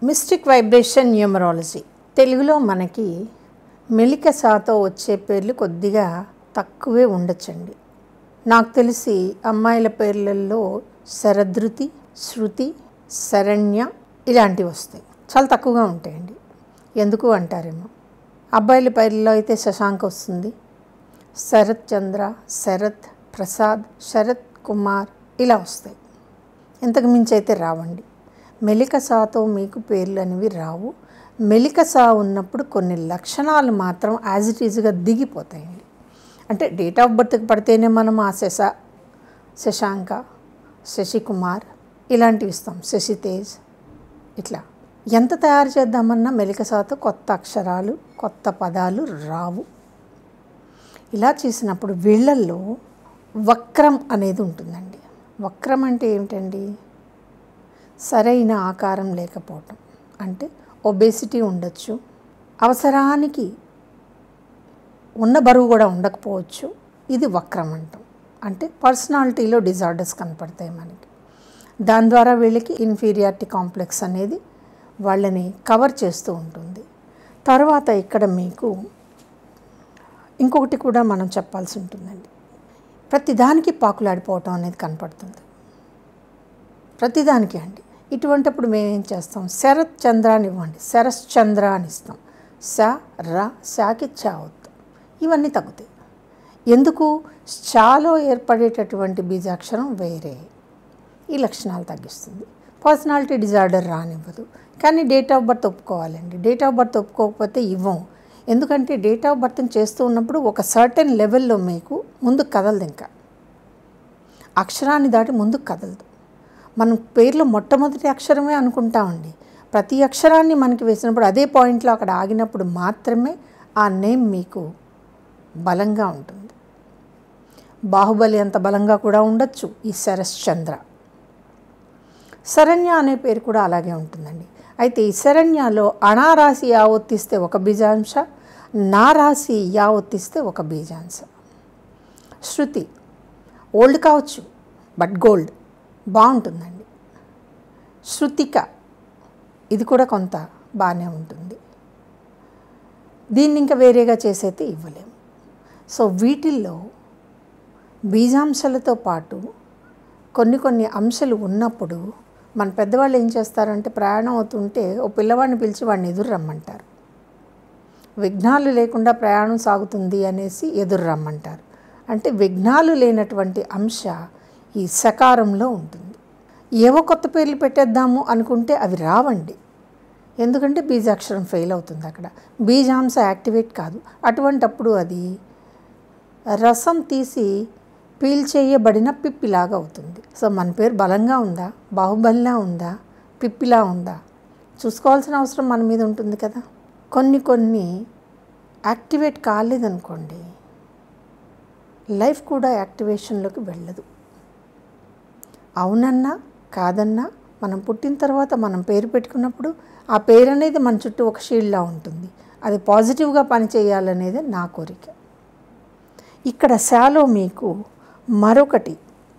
mystic vibration numerology తెలుగులో మనకి మెలిక సాతో వచ్చే పేర్లు కొద్దిగా తక్కువే ఉండొచ్చండి నాకు తెలిసి అమ్మాయిల పేర్లలో శరదృతి శృతి శరణ్య ఇలాంటివి వస్తాయి చాలా తక్కువగా ఉంటాయండి ఎందుకు అంటారేమో అబ్బాయిల పేర్లలో అయితే శశాంక్ వస్తుంది శరత్ చంద్ర శరత్ ప్రసాద్ శరత్ కుమార్ ఇలా వస్తాయి ఇంతకు మించి అయితే రావండి మెలిక సాతో మీకు పేర్లు అనేవి రావు మెలిక సా ఉన్నప్పుడు కొన్ని లక్షణాలు మాత్రం యాజ్ ఇట్ ఈజ్గా దిగిపోతాయండి అంటే డేట్ ఆఫ్ బర్త్కి పడితేనే మనం ఆ శశ శశాంక శశికుమార్ ఇలాంటివి ఇస్తాం శశితేజ్ ఇట్లా ఎంత తయారు చేద్దామన్నా మెలికసాతో కొత్త అక్షరాలు కొత్త పదాలు రావు ఇలా చేసినప్పుడు వీళ్ళల్లో వక్రం అనేది ఉంటుందండి వక్రం అంటే ఏమిటండి సరైన ఆకారం లేకపోవటం అంటే ఒబేసిటీ ఉండొచ్చు అవసరానికి ఉన్న బరువు కూడా ఉండకపోవచ్చు ఇది వక్రం అంటాం అంటే పర్సనాలిటీలో డిజార్డర్స్ కనపడతాయి మనకి దాని ద్వారా వీళ్ళకి ఇన్ఫీరియారిటీ కాంప్లెక్స్ అనేది వాళ్ళని కవర్ చేస్తూ ఉంటుంది తర్వాత ఇక్కడ మీకు ఇంకొకటి కూడా మనం చెప్పాల్సి ఉంటుందండి ప్రతిదానికి పాకులాడిపోవటం అనేది కనపడుతుంది ప్రతిదానికి అండి ఇటువంటిప్పుడు మేము ఏం చేస్తాం శరత్ చంద్ర అని ఇవ్వండి శరస్ చంద్ర అని ఇస్తాం స ర శాకి చా వద్దు ఇవన్నీ తగ్గుతాయి ఎందుకు చాలో ఏర్పడేటటువంటి బీజాక్షరం వేరే ఈ లక్షణాలు తగ్గిస్తుంది పర్సనాలిటీ డిజార్డర్ రానివ్వదు కానీ డేట్ ఆఫ్ బర్త్ ఒప్పుకోవాలండి డేట్ ఆఫ్ బర్త్ ఒప్పుకోకపోతే ఇవ్వం ఎందుకంటే డేట్ ఆఫ్ బర్త్ని చేస్తూ ఉన్నప్పుడు ఒక సర్టెన్ లెవెల్లో మీకు ముందుకు కదలదు ఇంకా అక్షరాన్ని దాటి ముందుకు కదలదు మనం పేర్లో మొట్టమొదటి అక్షరమే అనుకుంటామండి ప్రతి అక్షరాన్ని మనకి వేసినప్పుడు అదే పాయింట్లో అక్కడ ఆగినప్పుడు మాత్రమే ఆ నేమ్ మీకు బలంగా ఉంటుంది బాహుబలి అంత బలంగా కూడా ఉండొచ్చు ఈ శరశ్చంద్ర శరణ్య అనే పేరు కూడా అలాగే ఉంటుందండి అయితే ఈ శరణ్యలో అనారాశి యా ఒత్తిస్తే ఒక బీజాంశ నా రాశి యా ఒత్తిస్తే ఒక బీజాంశ శృతి ఓల్డ్ కావచ్చు బట్ గోల్డ్ బాగుంటుందండి శృతిక ఇది కూడా కొంత బాగానే ఉంటుంది దీన్ని ఇంకా వేరేగా చేసైతే ఇవ్వలేము సో వీటిల్లో బీజాంశాలతో పాటు కొన్ని కొన్ని అంశాలు ఉన్నప్పుడు మన పెద్దవాళ్ళు ఏం చేస్తారంటే ప్రయాణం అవుతుంటే ఓ పిల్లవాడిని పిలిచి వాడిని ఎదురు రమ్మంటారు విఘ్నాలు లేకుండా ప్రయాణం సాగుతుంది అనేసి ఎదురు రమ్మంటారు అంటే విఘ్నాలు లేనటువంటి అంశ ఈ సకారంలో ఉంటుంది ఏవో కొత్త పేర్లు పెట్టేద్దాము అనుకుంటే అవి రావండి ఎందుకంటే బీజాక్షరం ఫెయిల్ అవుతుంది అక్కడ బీజాంశ యాక్టివేట్ కాదు అటువంటప్పుడు అది రసం తీసి పీల్చేయబడిన పిప్పిలాగా అవుతుంది సో మన పేరు బలంగా ఉందా బాహుబలిలా ఉందా పిప్పిలా ఉందా చూసుకోవాల్సిన అవసరం మన మీద ఉంటుంది కదా కొన్ని కొన్ని యాక్టివేట్ కాలేదనుకోండి లైఫ్ కూడా యాక్టివేషన్లోకి వెళ్ళదు అవునన్నా కాదన్నా మనం పుట్టిన తర్వాత మనం పేరు పెట్టుకున్నప్పుడు ఆ పేరు అనేది మన చుట్టూ ఒక షీల్డ్లా ఉంటుంది అది పాజిటివ్గా పనిచేయాలనేది నా కోరిక ఇక్కడ శాలో మీకు మరొకటి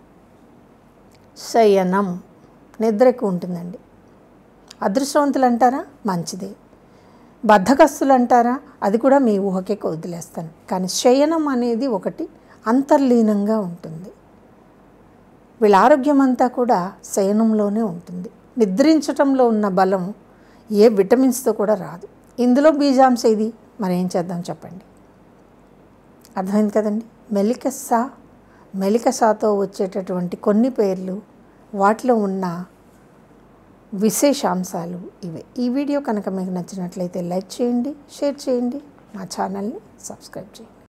శయనం నిద్ర ఎక్కువ ఉంటుందండి అదృష్టవంతులు అంటారా మంచిదే బద్ధకస్తులు అంటారా అది కూడా మీ ఊహకే వదిలేస్తాను కానీ శయనం అనేది ఒకటి అంతర్లీనంగా ఉంటుంది వీళ్ళ ఆరోగ్యం అంతా కూడా శయనంలోనే ఉంటుంది నిద్రించటంలో ఉన్న బలం ఏ విటమిన్స్తో కూడా రాదు ఇందులో బీజాంశ ఇది మరి ఏం చేద్దాం చెప్పండి అర్థమైంది కదండి మెలికసా మెలికసాతో వచ్చేటటువంటి కొన్ని పేర్లు వాటిలో ఉన్న విశేషాంశాలు ఇవే ఈ వీడియో కనుక మీకు నచ్చినట్లయితే లైక్ చేయండి షేర్ చేయండి మా ఛానల్ని సబ్స్క్రైబ్ చేయండి